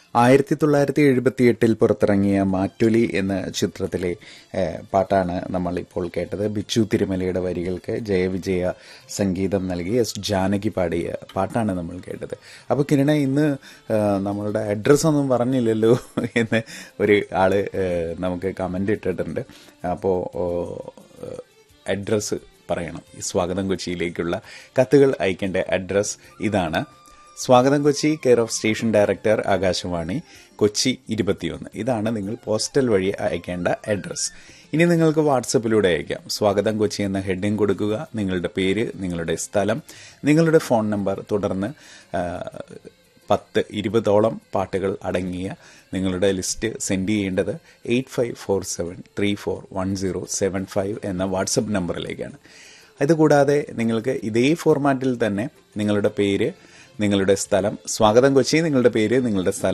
ആയിരത്തി തൊള്ളായിരത്തി എഴുപത്തിയെട്ടിൽ പുറത്തിറങ്ങിയ മാറ്റൊലി എന്ന ചിത്രത്തിലെ ഏഹ്, പാട്ടാണ് നമ്മൾ ഇപ്പോൾ കേട്ടത് ബിച്ചു തിരുമലയുടെ വരികൾക്ക് ജയവിജയ സംഗീതം നൽകി എസ് ജാനകി പാടിയ പാട്ടാണ് നമ്മൾ കേട്ടത് അപ്പോൾ കിരണ ഇന്ന് ഏഹ്, നമ്മളുടെ അഡ്രസ്സ് ഒന്നും പറഞ്ഞില്ലല്ലോ എന്ന് ഒരു ആള് ഏഹ്, നമുക്ക് കമൻ്റ് ഇട്ടിട്ടുണ്ട് അപ്പോൾ അഡ്രസ്സ് പറയണം ഈ സ്വാഗതം കൊച്ചിയിലേക്കുള്ള കത്തുകൾ അയക്കേണ്ട അഡ്രസ്സ് ഇതാണ് സ്വാഗതം Kochi care of station director Akashvani Kochi ഇരുപത്തിയൊന്ന് ഇതാണ് നിങ്ങൾ പോസ്റ്റൽ വഴി അയക്കേണ്ട അഡ്രസ്സ് ഇനി നിങ്ങൾക്ക് വാട്സപ്പിലൂടെ അയക്കാം സ്വാഗതം കൊച്ചി എന്ന ഹെഡിങ് കൊടുക്കുക നിങ്ങളുടെ പേര് നിങ്ങളുടെ സ്ഥലം നിങ്ങളുടെ ഫോൺ നമ്പർ തുടർന്ന് ആ, പത്ത് ഇരുപതോളം പാട്ടുകൾ അടങ്ങിയ നിങ്ങളുടെ ലിസ്റ്റ് സെൻഡ് ചെയ്യേണ്ടത് eight five four seven three four one zero seven five എന്ന വാട്സപ്പ് നമ്പറിലേക്കാണ് ഇതുകൂടാതെ നിങ്ങൾക്ക് ഇതേ ഫോർമാറ്റിൽ തന്നെ നിങ്ങളുടെ പേര് നിങ്ങളുടെ സ്ഥലം സ്വാഗതം കൊച്ചി നിങ്ങളുടെ പേര് നിങ്ങളുടെ സ്ഥലം